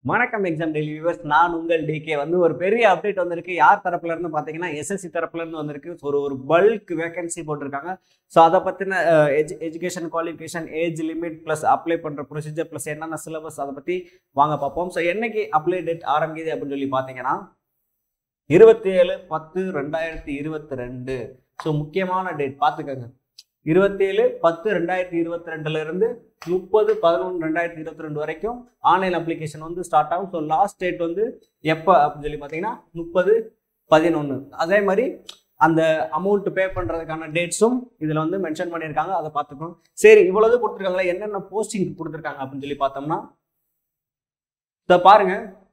வணக்கம் exam daily viewers நான் உங்கள் டிகே வந்து ஒரு பெரிய அப்டேட் வந்திருக்கு யார் தரப்புல இருந்து பார்த்தீங்கன்னா எஸ்எஸ்சி தரப்புல இருந்து வந்திருக்கு ஒரு ஒரு பல்க் வேகன்சி போட்டிருக்காங்க ஸோ அதை பற்றின education qualification age limit plus apply பண்ணுற ப்ரொசீஜர் ப்ளஸ் என்னென்ன சிலபஸ் அதை பற்றி வாங்க பார்ப்போம் ஸோ என்னைக்கு அப்ளை டேட் ஆரம்பிக்குது அப்படின்னு சொல்லி பார்த்தீங்கன்னா இருபத்தி ஏழு பத்து ரெண்டாயிரத்தி இருபத்தி ரெண்டு ஸோ முக்கியமான டேட் பார்த்துக்கோங்க இருபத்தேழு பத்து ரெண்டாயிரத்தி இருபத்தி ரெண்டுல இருந்து முப்பது பதினொன்று ரெண்டாயிரத்தி இருபத்தி ரெண்டு வரைக்கும் ஆன்லைன் அப்ளிகேஷன் வந்து ஸ்டார்ட் ஆகும் ஸோ லாஸ்ட் டேட் வந்து எப்போ அப்படின்னு சொல்லி பார்த்தீங்கன்னா முப்பது பதினொன்று அதே மாதிரி அந்த அமௌண்ட் பே பண்ணுறதுக்கான டேட்ஸும் இதில் வந்து மென்ஷன் பண்ணியிருக்காங்க அதை பார்த்துக்கணும் சரி இவ்வளவு கொடுத்துருக்காங்களா என்னென்ன போஸ்டிங் கொடுத்துருக்காங்க அப்படின்னு சொல்லி பார்த்தோம்னா இதை பாருங்க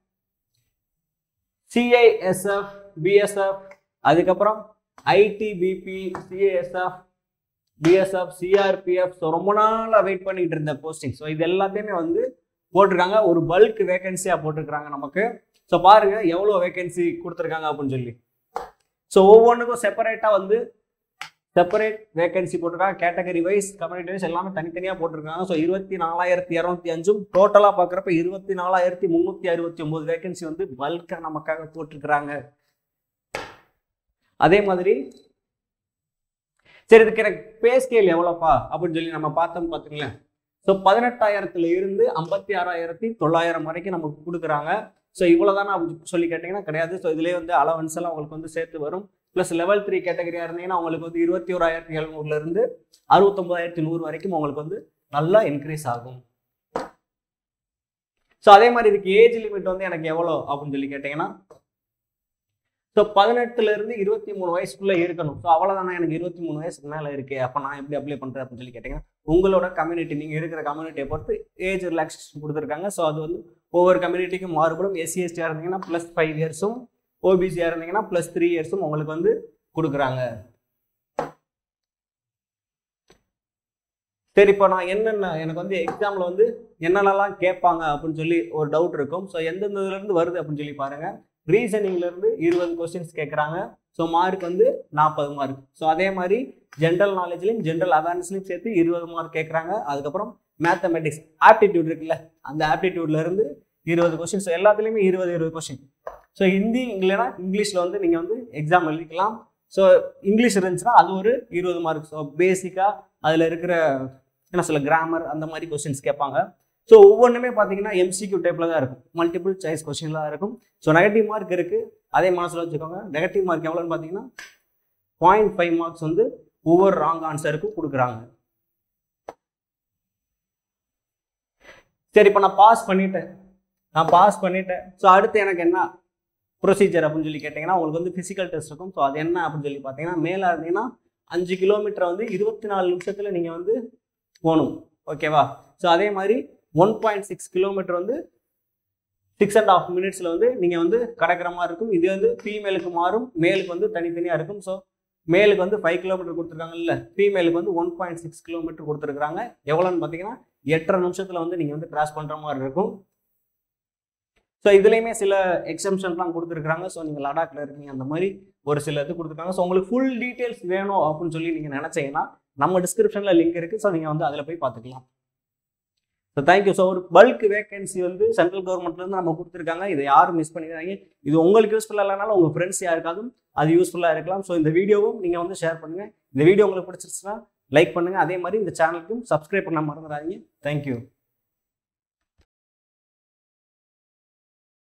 சிஐஎஸ்எஃப் பிஎஸ்எஃப் அதுக்கப்புறம் ITBP CASF BSF CRPF so ரொம்ப நாளாக வெயிட் பண்ணிட்டு இருந்த போஸ்டிங் ஸோ இது எல்லாத்தையுமே வந்து போட்டிருக்காங்க ஒரு பல்க் வேகன்சியாக போட்டிருக்காங்க நமக்கு ஸோ பாருங்க எவ்வளோ வேகன்சி கொடுத்துருக்காங்க அப்படின்னு சொல்லி ஸோ ஒவ்வொன்றுக்கும் செப்பரேட்டாக வந்து செப்பரேட் வேகன்சி போட்டிருக்காங்க கேட்டகரி வைஸ் கம்யூனிட்டி வைஸ் எல்லாமே தனித்தனியாக போட்டிருக்காங்க ஸோ இருபத்தி நாலாயிரத்தி இரநூத்தி அஞ்சும் டோட்டலாக பார்க்குறப்ப இருபத்தி நாலாயிரத்தி முந்நூற்றி அறுபத்தி ஒம்பது வேகன்சி வந்து பல்காக நமக்காக போட்டிருக்கிறாங்க அதே மாதிரி சரி இதுக்கு எனக்கு பே ஸ்கேல் எவ்வளோப்பா அப்படின்னு சொல்லி நம்ம பார்த்தோம் பார்த்துங்களேன் ஸோ பதினெட்டாயிரத்துல இருந்து ஐம்பத்தி ஆறாயிரத்தி தொள்ளாயிரம் வரைக்கும் நமக்கு கொடுக்குறாங்க ஸோ இவ்வளோதானே அப்படின்னு சொல்லி கேட்டிங்கன்னா கிடையாது ஸோ இதுலேயே வந்து அலவன்ஸ் எல்லாம் உங்களுக்கு வந்து சேர்த்து வரும் ப்ளஸ் லெவல் த்ரீ கேட்டகரியாக இருந்தீங்கன்னா உங்களுக்கு வந்து இருபத்தி ஓராயிரத்தி எழுநூறுலேருந்து அறுபத்தொம்பதாயிரத்தி நூறு வரைக்கும் உங்களுக்கு வந்து நல்லா இன்க்ரீஸ் ஆகும் ஸோ அதே மாதிரி இதுக்கு ஏஜ் லிமிட் வந்து எனக்கு எவ்வளோ அப்படின்னு சொல்லி கேட்டிங்கன்னா ஸோ பதினெட்டுல இருந்து இருபத்தி மூணு வயசுக்குள்ள இருக்கணும் ஸோ அவ்வளோதானே எனக்கு இருபத்தி மூணு வயசுக்கு மேலே இருக்கு அப்போ நான் எப்படி அப்ளை பண்ணுறேன் அப்படின்னு சொல்லி கேட்டிங்கன்னா உங்களோட கம்யூனிட்டி நீங்கள் இருக்கிற கம்யூனிட்டியை பொறுத்து ஏஜ் ரிலாக்ஸேஷன் கொடுத்துருக்காங்க ஸோ அது வந்து ஒவ்வொரு கம்யூனிட்டிக்கும் மாறுபடும் எஸ்சி எஸ்டியாக இருந்தீங்கன்னா ப்ளஸ் ஃபைவ் இயர்ஸும் ஓபிசியாக இருந்தீங்கன்னா ப்ளஸ் த்ரீ இயர்ஸும் உங்களுக்கு வந்து கொடுக்குறாங்க சரி இப்போ நான் என்னென்ன எனக்கு வந்து எக்ஸாமில் வந்து என்னென்னலாம் கேட்பாங்க அப்படின்னு சொல்லி ஒரு டவுட் இருக்கும் ஸோ எந்தெந்த இதுலேருந்து வருது அப்படின்னு சொல்லி பாருங்கள் ரீசனிங்ல இருந்து இருபது கொஸ்டின்ஸ் கேட்குறாங்க ஸோ மார்க் வந்து நாற்பது மார்க் ஸோ அதே மாதிரி ஜென்ரல் நாலேஜ்லையும் ஜென்ரல் அவேர்னஸ்லையும் சேர்த்து இருபது மார்க் கேட்குறாங்க அதுக்கப்புறம் மேத்தமெட்டிக்ஸ் ஆப்டிடியூட் இருக்குல்ல அந்த ஆப்டிடியூட்ல இருந்து இருபது கொஸ்டின் ஸோ எல்லாத்துலேயுமே இருபது இருபது கொஸ்டின் ஸோ ஹிந்தி இல்லைன்னா இங்கிலீஷில் வந்து நீங்கள் வந்து எக்ஸாம் எழுதிக்கலாம் ஸோ இங்கிலீஷ் இருந்துச்சுன்னா அது ஒரு இருபது மார்க் ஸோ பேசிக்காக அதில் இருக்கிற என்ன சொல்ல கிராமர் அந்த மாதிரி கொஸ்டின்ஸ் கேட்பாங்க ஸோ ஒவ்வொன்றுமே பார்த்தீங்கன்னா எம்சிக்யூ டைப்பில் தான் இருக்கும் மல்டிபிள் சாய்ஸ் கொஸ்டின்லாம் இருக்கும் ஸோ நெகட்டிவ் மார்க் இருக்குது அதே மனசில் வச்சுக்கோங்க நெகட்டிவ் மார்க் எவ்வளோன்னு பார்த்தீங்கன்னா பாயிண்ட் ஃபைவ் மார்க்ஸ் வந்து ஒவ்வொரு ராங் ஆன்சருக்கும் கொடுக்குறாங்க சரி இப்போ நான் பாஸ் பண்ணிட்டேன் நான் பாஸ் பண்ணிட்டேன் ஸோ அடுத்து எனக்கு என்ன ப்ரொசீஜர் அப்படின்னு சொல்லி கேட்டிங்கன்னா உங்களுக்கு வந்து ஃபிசிக்கல் டெஸ்ட் இருக்கும் ஸோ அது என்ன அப்படின்னு சொல்லி பார்த்தீங்கன்னா மேலே இருந்தீங்கன்னா அஞ்சு கிலோமீட்டர் வந்து இருபத்தி நாலு நிமிஷத்தில் நீங்கள் வந்து போகணும் ஓகேவா ஸோ அதே மாதிரி ஒன் பாயிண்ட் சிக்ஸ் கிலோமீட்டர் வந்து சிக்ஸ் அண்ட் ஆஃப் மினிட்ஸில் வந்து நீங்கள் வந்து கடக்கிற மாதிரி இருக்கும் இது வந்து ஃபீமேலுக்கு மாறும் மேலுக்கு வந்து தனித்தனியாக இருக்கும் ஸோ மேலுக்கு வந்து ஃபைவ் கிலோமீட்டர் கொடுத்துருக்காங்கல்ல ஃபீமேலுக்கு வந்து ஒன் பாயிண்ட் சிக்ஸ் கிலோமீட்டர் கொடுத்துருக்காங்க எவ்வளோன்னு பார்த்தீங்கன்னா எட்டரை நிமிஷத்தில் வந்து நீங்கள் வந்து கிராஸ் பண்ணுற மாதிரி இருக்கும் ஸோ இதுலேயுமே சில எக்ஸம்ஷன்லாம் கொடுத்துருக்காங்க ஸோ நீங்கள் லடாக்ல இருக்கீங்க அந்த மாதிரி ஒரு சில இது கொடுத்துருக்காங்க ஸோ உங்களுக்கு ஃபுல் டீட்டெயில்ஸ் வேணும் அப்படின்னு சொல்லி நீங்கள் நினச்சிங்கன்னா நம்ம டிஸ்கிரிப்ஷனில் லிங்க் இருக்குது ஸோ நீங்கள் வந்து அதில் போய் பார்த்துக்கலாம் ஸோ தேங்க்யூ ஸோ ஒரு பல்க் வேகன்சி வந்து சென்ட்ரல் கவர்மெண்ட்லேருந்து நம்ம கொடுத்துருக்காங்க இதை யாரும் மிஸ் பண்ணிடுறாங்க இது உங்களுக்கு யூஸ்ஃபுல்லாக இல்லைனாலும் உங்கள் ஃப்ரெண்ட்ஸ் யாருக்காதும் அது யூஸ்ஃபுல்லாக இருக்கலாம் ஸோ இந்த வீடியோவும் நீங்கள் வந்து ஷேர் பண்ணுங்கள் இந்த வீடியோ உங்களுக்கு பிடிச்சிருச்சுன்னா லைக் பண்ணுங்கள் அதே மாதிரி இந்த சேனலுக்கும் சப்ஸ்கிரைப் பண்ண மறந்துடாதீங்க தேங்க்யூ